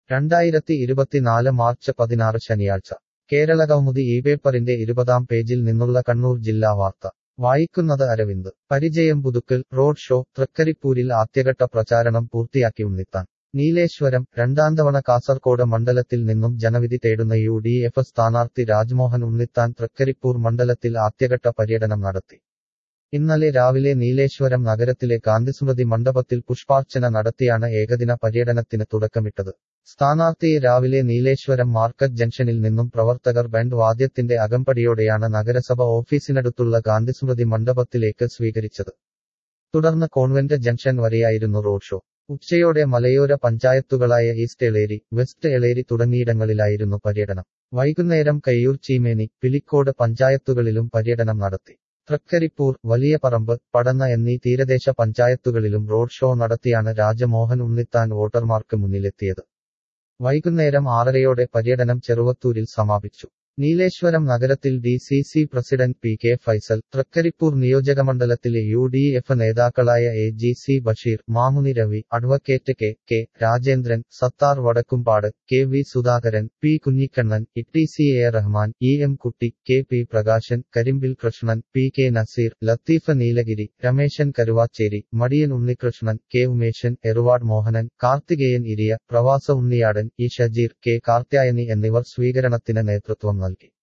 രണ്ടായിരത്തി ഇരുപത്തിനാല് മാർച്ച് പതിനാറ് ശനിയാഴ്ച കേരളകൗമുദി ഈ പേപ്പറിന്റെ ഇരുപതാം പേജിൽ നിന്നുള്ള കണ്ണൂർ ജില്ലാ വാർത്ത വായിക്കുന്നത് അരവിന്ദ് പരിചയം പുതുക്കൽ റോഡ് ഷോ തൃക്കരിപ്പൂരിൽ ആദ്യഘട്ട പ്രചാരണം പൂർത്തിയാക്കി ഉണ്ണിത്താൻ നീലേശ്വരം രണ്ടാം തവണ കാസർകോട് മണ്ഡലത്തിൽ നിന്നും ജനവിധി തേടുന്ന യു ഡി എഫ് സ്ഥാനാർത്ഥി രാജ്മോഹൻ ഉണ്ണിത്താൻ തൃക്കരിപ്പൂർ മണ്ഡലത്തിൽ ആദ്യഘട്ട പര്യടനം നടത്തി ഇന്നലെ രാവിലെ നീലേശ്വരം നഗരത്തിലെ ഗാന്ധിസ്മൃതി മണ്ഡപത്തിൽ പുഷ്പാർച്ചന നടത്തിയാണ് ഏകദിന പര്യടനത്തിന് തുടക്കമിട്ടത് സ്ഥാനാർത്ഥിയെ രാവിലെ നീലേശ്വരം മാർക്കറ്റ് ജംഗ്ഷനിൽ നിന്നും പ്രവർത്തകർ ബാൻഡ് വാദ്യത്തിന്റെ അകമ്പടിയോടെയാണ് നഗരസഭ ഓഫീസിനടുത്തുള്ള ഗാന്ധിസ്മൃതി മണ്ഡപത്തിലേക്ക് സ്വീകരിച്ചത് തുടർന്ന് കോൺവെന്റ് ജംഗ്ഷൻ വരെയായിരുന്നു റോഡ് ഷോ ഉച്ചയോടെ മലയോര പഞ്ചായത്തുകളായ ഈസ്റ്റ് എളേരി വെസ്റ്റ് എളേരി തുടങ്ങിയിടങ്ങളിലായിരുന്നു പര്യടനം വൈകുന്നേരം കയ്യൂർ ചീമേനി പിലിക്കോട് പഞ്ചായത്തുകളിലും പര്യടനം നടത്തി തൃക്കരിപ്പൂർ വലിയ പറമ്പ് പടന്ന എന്നീ തീരദേശ പഞ്ചായത്തുകളിലും റോഡ് ഷോ നടത്തിയാണ് രാജമോഹൻ ഉണ്ണിത്താൻ വോട്ടർമാർക്ക് മുന്നിലെത്തിയത് വൈകുന്നേരം ആറരയോടെ പര്യടനം ചെറുവത്തൂരിൽ സമാപിച്ചു നീലേശ്വരം നഗരത്തിൽ D C C president P K Faisal Trikaripur നിയോജകമണ്ഡലത്തിലെ യു ഡി എഫ് നേതാക്കളായ A G C Basheer Mamuni Ravi advocate K K Rajendran Sathar Vadakkumpad K V Sudhakaran P Kunhikannan E C A Rahman E M Kutty K P Prakashan Karimbil Krishnan P K Naseer Latheef Neelagiri Rameshan Karuvacheri Madiyan Unnikrishnan K Umeshan Eruvad Mohanan Karthikeyan Iriya പ്രവാസ ഉണ്ണിയാടൻ ഇ ഷജീർ കെ കാർത്യായനി എന്നിവർ സ്വീകരണത്തിന് നേതൃത്വം നൽകി